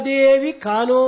Devi Kano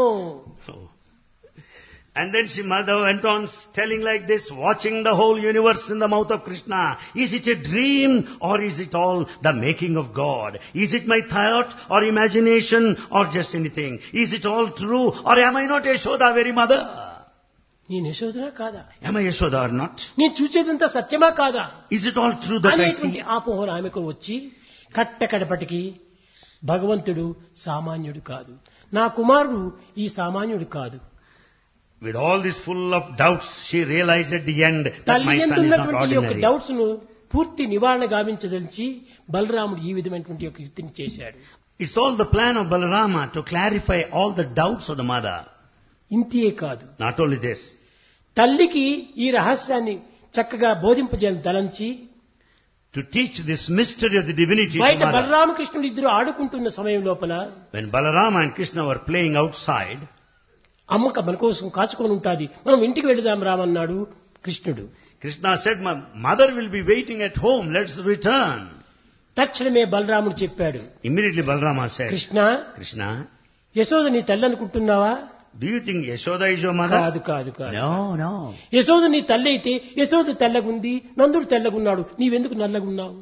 And then she mother went on telling like this, watching the whole universe in the mouth of Krishna. Is it a dream or is it all the making of God? Is it my thought or imagination or just anything? Is it all true or am I not Yashoda very mother? నేను యశోదనా కాదా Am I Yashoda or not? నేను చూసేదంతా సత్యమా కాదా Is it all true that I అనేటువంటి see? ఆపోహలు ఆమెకు వచ్చి కట్టకడపటికి భగవంతుడు సామాన్యుడు కాదు నా కుమారుడు ఈ సామాన్యుడు కాదు With all this full of doubts, she realized at the end that తల్లి my ఎందు son is not ఉన్నటువంటి యొక్క ordinary. డౌట్స్ ను పూర్తి నివారణ గావించదలిచి బలరాముడు ఈ విధమైనటువంటి యొక్క యుక్తిని చేశాడు It's all the plan of Balarama to clarify all the doubts of the mother. ఇంతే కాదు Not only this, తల్లికి ఈ రహస్యాన్ని చక్కగా బోధింపజేయాలని తలంచి to teach this mystery of the divinity to బయట mother. బలరామకృష్ణుడు ఇద్దరు ఆడుకుంటున్న సమయం లోపల When Balarama and Krishna were playing outside, అమ్మక మన కోసం కాచుకొని ఉంటాది మనం ఇంటికి వెళదాం రామన్నాడు కృష్ణుడు Krishna said, My mother will be waiting at home, let's return. తక్షణమే బలరాముడు చెప్పాడు Immediately Balarama said, Krishna Krishna, Yashoda నీ తల్లి అనుకుంటున్నావా do you think Yashoda is your కాదు mother? కాదు కాదు No, no. యశోద నీ తల్లి అయితే యశోద తెల్లగుంది నందుడు తెల్లగున్నాడు నీవెందుకు నల్లగున్నావు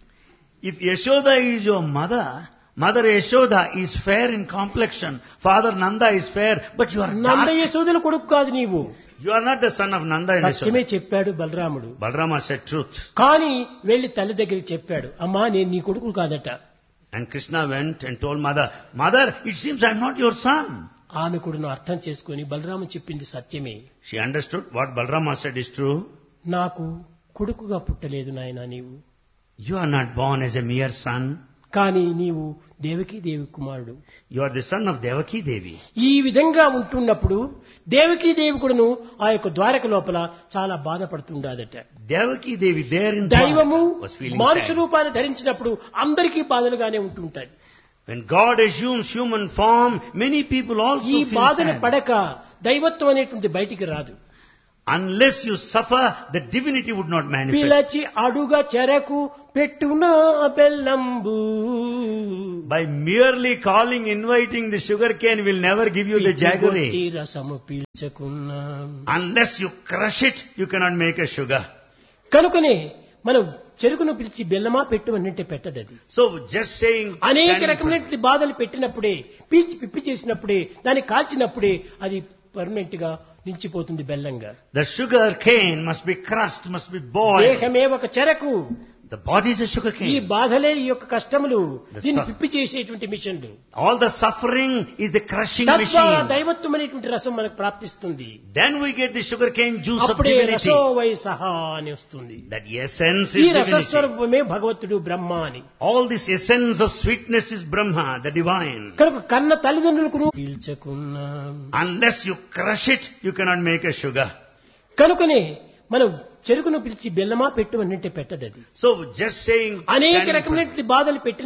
If Yashoda is your mother, Mother Yashoda is fair in complexion, Father Nanda is fair, but you are Nanda dark. యశోదల కొడుకు కాదు నీవు You are not the son of Nanda and సత్యమే Yashoda. చెప్పాడు బలరాముడు Balarama said truth. కానీ వెళ్లి తల్లి దగ్గరికి చెప్పాడు అమ్మా నేను నీ కొడుకు కాదట And Krishna went and told mother, Mother, it seems I am not your son. ఆమె కూడా అర్థం చేసుకొని బలరాము చెప్పింది సత్యమే She understood what Balarama said is true. నాకు కొడుకుగా పుట్టలేదు నాయన నీవు You are not born as a mere son. కానీ నీవు దేవకీ దేవి కుమారుడు You are the son of Devaki Devi. ఈ విధంగా ఉంటున్నప్పుడు దేవకీ దేవి కూడాను ఆ యొక్క ద్వారక లోపల చాలా బాధపడుతుండదట Devaki Devi there in దైవము Dwarka was feeling మానుష sad. రూపాన్ని ధరించినప్పుడు అందరికీ బాధలుగానే ఉంటుంటాయి When God assumes human form, many people also ఈ feel బాధలు sad. పడక దైవత్వం అనేటువంటి బయటికి రాదు Unless you suffer, the divinity would not manifest. పిలచి అడుగ చెరకు పెట్టునా బెల్లంబు By merely calling, inviting the sugar cane will never give you the పిచ్చి jaggery. రసము పీల్చకున్నా Unless you crush it, you cannot make a sugar. కనుకనే మనం చెరుకును పిలిచి బెల్లమా పెట్టు అంటే పెట్టదు అది So just saying, అనేక standing for- రకమైనటువంటి బాధలు పెట్టినప్పుడే పీల్చి పిప్పి చేసినప్పుడే దాన్ని కాల్చినప్పుడే అది పర్మనెంట్ గా నిలిచిపోతుంది బెల్లంగా the sugar cane must be crushed, must be boiled. దేహమే ఒక చెరకు The body is a sugar ఈ cane. బాధలే ఈ యొక్క కష్టములు The దీన్ని suff- పిప్పి చేసేటువంటి మిషన్లు All the suffering is the crushing తద్వారా machine. దైవత్వం అనేటువంటి రసం మనకు ప్రాప్తిస్తుంది Then we get the sugar cane juice of అప్పుడే divinity. రసో వై సహా అని వస్తుంది That essence ఈ is divinity. రసస్వరూపమే భగవంతుడు బ్రహ్మ అని All this essence of sweetness is Brahma, the divine. కనుక కన్న తల్లిదండ్రులకు పీల్చకున్నా Unless you crush it, you cannot make a sugar. కనుకనే మనం చెరుకును పిలిచి బెల్లమా పెట్టు అంటే పెట్టదు అది So just saying, అనేక standing for- రకమైనటువంటి బాధలు పెట్టిన